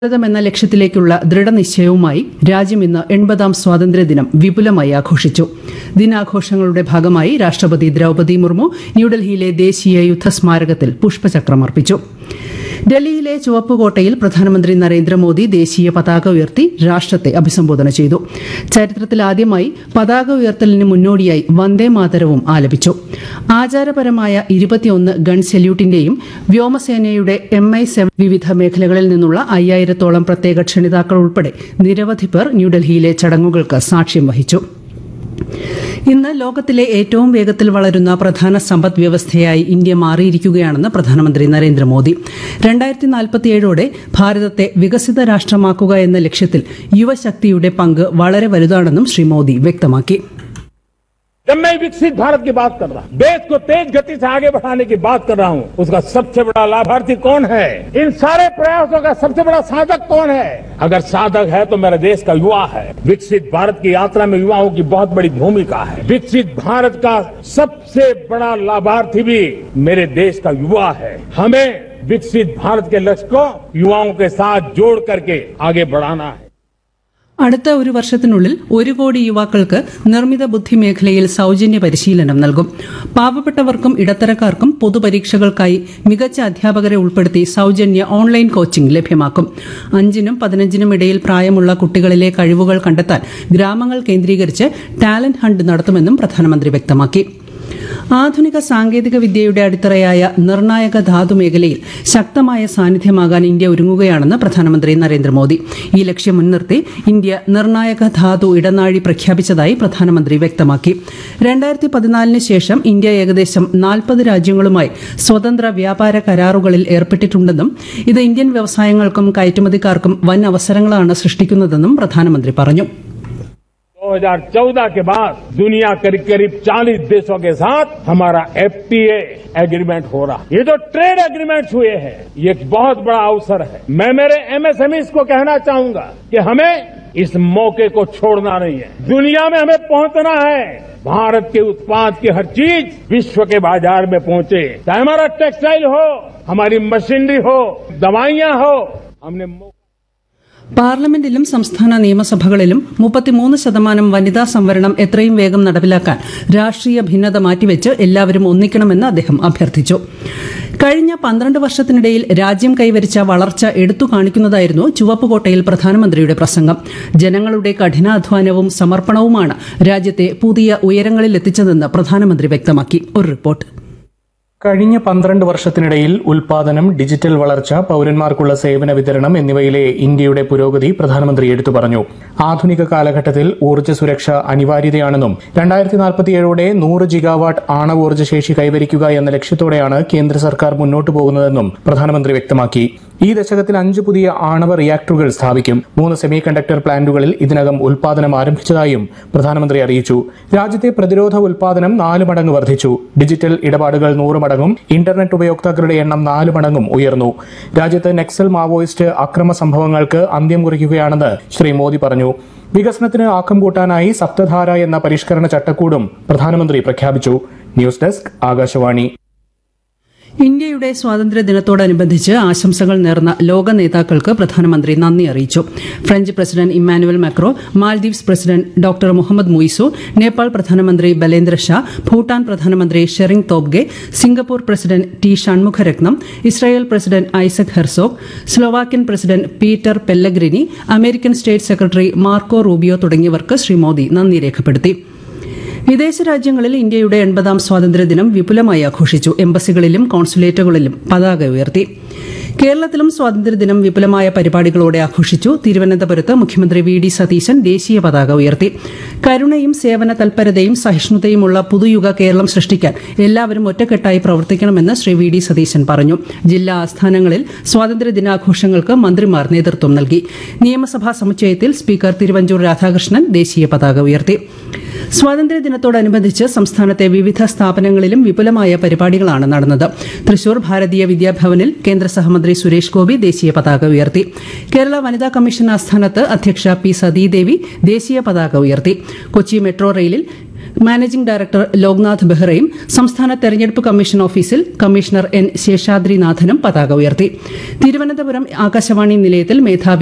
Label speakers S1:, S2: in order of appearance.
S1: ഭാരതം എന്ന ലക്ഷ്യത്തിലേക്കുള്ള ദൃഢനിശ്ചയവുമായി രാജ്യം ഇന്ന് എൺപതാം സ്വാതന്ത്ര്യദിനം വിപുലമായി ആഘോഷിച്ചു ദിനാഘോഷങ്ങളുടെ ഭാഗമായി രാഷ്ട്രപതി ദ്രൗപദി മുർമു ന്യൂഡൽഹിയിലെ ദേശീയ യുദ്ധസ്മാരകത്തിൽ പുഷ്പചക്രം അർപ്പിച്ചു ഡൽഹിയിലെ ചുവപ്പുകോട്ടയിൽ പ്രധാനമന്ത്രി നരേന്ദ്രമോദി ദേശീയ പതാക ഉയർത്തി രാഷ്ട്രത്തെ അഭിസംബോധന ചെയ്തു ചരിത്രത്തിലാദ്യമായി പതാക ഉയർത്തലിന് മുന്നോടിയായി വന്ദേ മാതരവും ആലപിച്ചു ആചാരപരമായ ഇരുപത്തിയൊന്ന് ഗൺ സല്യൂട്ടിന്റെയും വ്യോമസേനയുടെ എം ഐ സെവൻ വിവിധ മേഖലകളിൽ നിന്നുള്ള അയ്യായിരത്തോളം പ്രത്യേക ക്ഷണിതാക്കൾ ഉൾപ്പെടെ നിരവധി പേർ ന്യൂഡൽഹിയിലെ ചടങ്ങുകൾക്ക് സാക്ഷ്യം വഹിച്ചു ഇന്ന് ലോകത്തിലെ ഏറ്റവും വേഗത്തിൽ വളരുന്ന പ്രധാന സമ്പദ് വ്യവസ്ഥയായി ഇന്ത്യ മാറിയിരിക്കുകയാണെന്ന് പ്രധാനമന്ത്രി നരേന്ദ്രമോദി രണ്ടായിരത്തി നാൽപ്പത്തിയേഴോടെ ഭാരതത്തെ വികസിത രാഷ്ട്രമാക്കുക എന്ന ലക്ഷ്യത്തിൽ യുവശക്തിയുടെ പങ്ക് വളരെ വലുതാണെന്നും ശ്രീ മോദി വ്യക്തമാക്കി
S2: जब मैं विकसित भारत की बात कर रहा हूं देश को तेज गति से आगे बढ़ाने की बात कर रहा हूं उसका सबसे बड़ा लाभार्थी कौन है इन सारे प्रयासों का सबसे बड़ा साधक कौन है अगर साधक है तो मेरे देश का युवा है विकसित भारत की यात्रा में युवाओं की बहुत बड़ी भूमिका है विकसित भारत का सबसे बड़ा लाभार्थी भी मेरे देश का युवा है हमें विकसित भारत के लक्ष्य को युवाओं के साथ जोड़ करके आगे बढ़ाना है
S1: അടുത്ത ഒരു വർഷത്തിനുള്ളിൽ ഒരു കോടി യുവാക്കൾക്ക് നിർമ്മിത ബുദ്ധി മേഖലയിൽ സൌജന്യ പരിശീലനം നൽകും പാവപ്പെട്ടവർക്കും ഇടത്തരക്കാർക്കും പൊതുപരീക്ഷകൾക്കായി മികച്ച അധ്യാപകരെ ഉൾപ്പെടുത്തി സൌജന്യ ഓൺലൈൻ കോച്ചിംഗ് ലഭ്യമാക്കും അഞ്ചിനും പതിനഞ്ചിനും ഇടയിൽ പ്രായമുള്ള കുട്ടികളിലെ കഴിവുകൾ കണ്ടെത്താൻ ഗ്രാമങ്ങൾ കേന്ദ്രീകരിച്ച് ടാലന്റ് ഹണ്ട് നടത്തുമെന്നും പ്രധാനമന്ത്രി വ്യക്തമാക്കി ആധുനിക സാങ്കേതിക വിദ്യയുടെ അടിത്തറയായ നിർണായക ധാതു മേഖലയിൽ ശക്തമായ സാന്നിധ്യമാകാൻ ഇന്ത്യ ഒരുങ്ങുകയാണെന്ന് പ്രധാനമന്ത്രി നരേന്ദ്രമോദി ഈ ലക്ഷ്യം മുൻനിർത്തി ഇന്ത്യ നിർണായക ധാതു ഇടനാഴി പ്രഖ്യാപിച്ചതായി പ്രധാനമന്ത്രി വ്യക്തമാക്കി രണ്ടായിരത്തി പതിനാലിന് ശേഷം ഇന്ത്യ ഏകദേശം നാൽപ്പത് രാജ്യങ്ങളുമായി സ്വതന്ത്ര വ്യാപാര കരാറുകളിൽ ഏർപ്പെട്ടിട്ടുണ്ടെന്നും ഇത് ഇന്ത്യൻ വ്യവസായങ്ങൾക്കും കയറ്റുമതിക്കാർക്കും വൻ അവസരങ്ങളാണ് സൃഷ്ടിക്കുന്നതെന്നും പ്രധാനമന്ത്രി പറഞ്ഞു
S2: 2014 के बाद दुनिया करीब करीब 40 देशों के साथ हमारा एफटीए एग्रीमेंट हो रहा है ये जो ट्रेड एग्रीमेंट्स हुए हैं ये एक बहुत बड़ा अवसर है मैं मेरे एमएसएमईस को कहना चाहूंगा कि हमें इस मौके को छोड़ना नहीं है दुनिया में हमें पहुंचना है भारत के उत्पाद की हर चीज विश्व के बाजार में पहुंचे चाहे हमारा टेक्सटाइल हो हमारी मशीनरी हो दवाइयां हो हमने मौका
S1: പാർലമെന്റിലും സംസ്ഥാന നിയമസഭകളിലും മുപ്പത്തിമൂന്ന് ശതമാനം വനിതാ സംവരണം എത്രയും വേഗം നടപ്പിലാക്കാൻ രാഷ്ട്രീയ ഭിന്നത മാറ്റിവെച്ച് എല്ലാവരും ഒന്നിക്കണമെന്ന് അദ്ദേഹം അഭ്യർത്ഥിച്ചു കഴിഞ്ഞ പന്ത്രണ്ട് വർഷത്തിനിടയിൽ രാജ്യം കൈവരിച്ച വളർച്ച എടുത്തു കാണിക്കുന്നതായിരുന്നു ചുവപ്പുകോട്ടയിൽ പ്രധാനമന്ത്രിയുടെ പ്രസംഗം ജനങ്ങളുടെ കഠിനാധ്വാനവും സമർപ്പണവുമാണ് രാജ്യത്തെ പുതിയ ഉയരങ്ങളിലെത്തിച്ചതെന്ന് പ്രധാനമന്ത്രി വ്യക്തമാക്കി ഒരു റിപ്പോർട്ട്
S3: കഴിഞ്ഞ പന്ത്രണ്ട് വർഷത്തിനിടയിൽ ഉൽപാദനം ഡിജിറ്റൽ വളർച്ച പൌരന്മാർക്കുള്ള സേവന വിതരണം എന്നിവയിലെ ഇന്ത്യയുടെ പുരോഗതി പ്രധാനമന്ത്രി എടുത്തു പറഞ്ഞു ആധുനിക കാലഘട്ടത്തിൽ ഊർജ്ജ സുരക്ഷ അനിവാര്യതയാണെന്നും രണ്ടായിരത്തി നാൽപ്പത്തിയേഴോടെ നൂറ് ജിഗാവാട്ട് ആണവോർജ്ജ ശേഷി കൈവരിക്കുക എന്ന ലക്ഷ്യത്തോടെയാണ് കേന്ദ്ര സർക്കാർ മുന്നോട്ടു പോകുന്നതെന്നും പ്രധാനമന്ത്രി വ്യക്തമാക്കി ഈ ദശകത്തിൽ അഞ്ച് പുതിയ ആണവ റിയാക്ടറുകൾ സ്ഥാപിക്കും മൂന്ന് സെമി കണ്ടക്ടർ പ്ലാന്റുകളിൽ ഇതിനകം ഉൽപാദനം ആരംഭിച്ചതായും പ്രധാനമന്ത്രി അറിയിച്ചു രാജ്യത്തെ പ്രതിരോധ ഉൽപാദനം നാല് മടങ്ങ് വർദ്ധിച്ചു ഡിജിറ്റൽ ഇടപാടുകൾ നൂറ് മടങ്ങും ഇന്റർനെറ്റ് ഉപയോക്താക്കളുടെ എണ്ണം നാല് മടങ്ങും ഉയർന്നു രാജ്യത്ത് നക്സൽ മാവോയിസ്റ്റ് അക്രമ സംഭവങ്ങൾക്ക് അന്ത്യം കുറിക്കുകയാണെന്ന് ശ്രീ മോദി പറഞ്ഞു വികസനത്തിന് ആക്കം കൂട്ടാനായി സപ്തധാര എന്ന പരിഷ്കരണ ചട്ടക്കൂടും പ്രധാനമന്ത്രി പ്രഖ്യാപിച്ചു ന്യൂസ് ഡെസ്ക് ആകാശവാണി
S1: ഇന്ത്യയുടെ സ്വാതന്ത്ര്യ ദിനത്തോടനുബന്ധിച്ച് ആശംസകൾ നേർന്ന ലോക നേതാക്കൾക്ക് പ്രധാനമന്ത്രി നന്ദി അറിയിച്ചു French president Emmanuel Macron Maldives president doctor Muhammad Muizzu Nepal പ്രധാനമന്ത്രി ബലേന്ദ്ര ഷാ ഭൂട്ടാൻ പ്രധാനമന്ത്രി Tshering Tobgay Singapore president T Shanmugaratnam Israel president Isaac Herzog Slovakian president Peter Pellegrini American state secretary Marco Rubio തുടങ്ങിയവർക്ക് ശ്രീ മോദി നന്ദി രേഖപ്പെടുത്തി വിദേശ രാജ്യങ്ങളിൽ ഇന്ത്യയുടെ എൺപതാം സ്വാതന്ത്ര്യദിനം വിപുലമായി ആഘോഷിച്ചു എംബസികളിലും കോൺസുലേറ്റുകളിലും പതാക ഉയർത്തി കേരളത്തിലും സ്വാതന്ത്ര്യദിനം വിപുലമായ പരിപാടികളോടെ ആഘോഷിച്ചു തിരുവനന്തപുരത്ത് മുഖ്യമന്ത്രി വി ഡി സതീശൻ ദേശീയ പതാക ഉയർത്തി കരുണയും സേവന തൽപരതയും സഹിഷ്ണുതയുമുള്ള പുതുയുഗ കേരളം സൃഷ്ടിക്കാൻ എല്ലാവരും ഒറ്റക്കെട്ടായി പ്രവർത്തിക്കണമെന്ന് ശ്രീ വി ഡി സതീശൻ പറഞ്ഞു ജില്ലാ ആസ്ഥാനങ്ങളിൽ സ്വാതന്ത്ര്യ ദിനാഘോഷങ്ങൾക്ക് മന്ത്രിമാർ നേതൃത്വം നൽകി നിയമസഭാ സമുച്ചയത്തിൽ സ്പീക്കർ തിരുവഞ്ചൂർ രാധാകൃഷ്ണൻ ദേശീയ പതാക ഉയർത്തി സ്വാതന്ത്ര്യദിനത്തോടനുബന്ധിച്ച് സംസ്ഥാനത്തെ വിവിധ സ്ഥാപനങ്ങളിലും വിപുലമായ പരിപാടികളാണ് നടന്നത് തൃശൂർ ഭാരതീയ വിദ്യാഭവനിൽ കേന്ദ്ര സഹമന്ത്രി സുരേഷ് ഗോപി ദേശീയ പതാക ഉയർത്തി കേരള വനിതാ കമ്മീഷൻ ആസ്ഥാനത്ത് അധ്യക്ഷ പി സതീദേവി ദേശീയ പതാക ഉയർത്തി കൊച്ചി മെട്രോ റെയിലിൽ മാനേജിംഗ് ഡയറക്ടർ ലോക്നാഥ് ബെഹ്റയും സംസ്ഥാന തെരഞ്ഞെടുപ്പ് കമ്മീഷൻ ഓഫീസിൽ കമ്മീഷണർ എൻ ശേഷാദ്രിനാഥനും പതാക ഉയർത്തി തിരുവനന്തപുരം ആകാശവാണി നിലയത്തിൽ മേധാവി